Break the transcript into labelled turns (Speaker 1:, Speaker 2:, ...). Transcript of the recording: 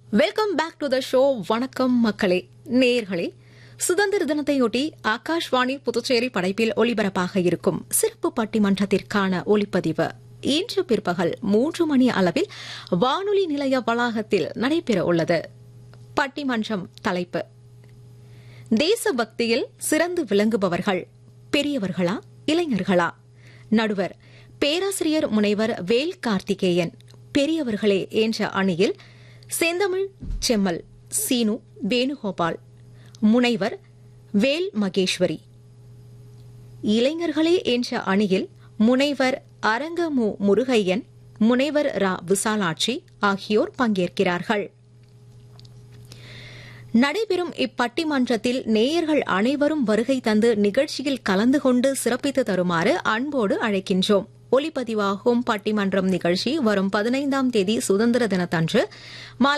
Speaker 1: welcome back to the show வணக்கம் மக்களே நேர்களே சுதந்திர தினத்தையொட்டி ஆகாஷ்வாணி புதுச்சேரி படைப்பில் ஒலிபரப்பாக இருக்கும் சிறப்பு பட்டிமன்றத்திற்கான ஒலிப்பதிவு இன்று பிற்பகல் மூன்று மணி அளவில் வானொலி நிலைய வளாகத்தில் நடைபெற உள்ளது பட்டிமன்றம் தலைப்பு தேசபக்தியில் சிறந்து விளங்குபவர்கள் பெரியவர்களா இளைஞர்களா நடுவர் பேராசிரியர் முனைவர் வேல் கார்த்திகேயன் பெரியவர்களே என்ற அணியில் செந்தமிழ் செம்மல் சீனு வேணுகோபால் முனைவர் வேல் மகேஸ்வரி இளைஞர்களே என்ற அணியில் முனைவர் அரங்கமு முருகையன் முனைவர் ரா விசாலாட்சி ஆகியோர் பங்கேற்கிறார்கள் நடைபெறும் இப்பட்டிமன்றத்தில் நேயர்கள் அனைவரும் வருகை தந்து நிகழ்ச்சியில் கலந்து கொண்டு சிறப்பித்து தருமாறு அன்போடு அழைக்கின்றோம் ஒலிப்பதிவாகும் பட்டிமன்றம் நிகழ்ச்சி வரும் பதினைந்தாம் தேதி சுதந்திர தினத்தன்று மாலை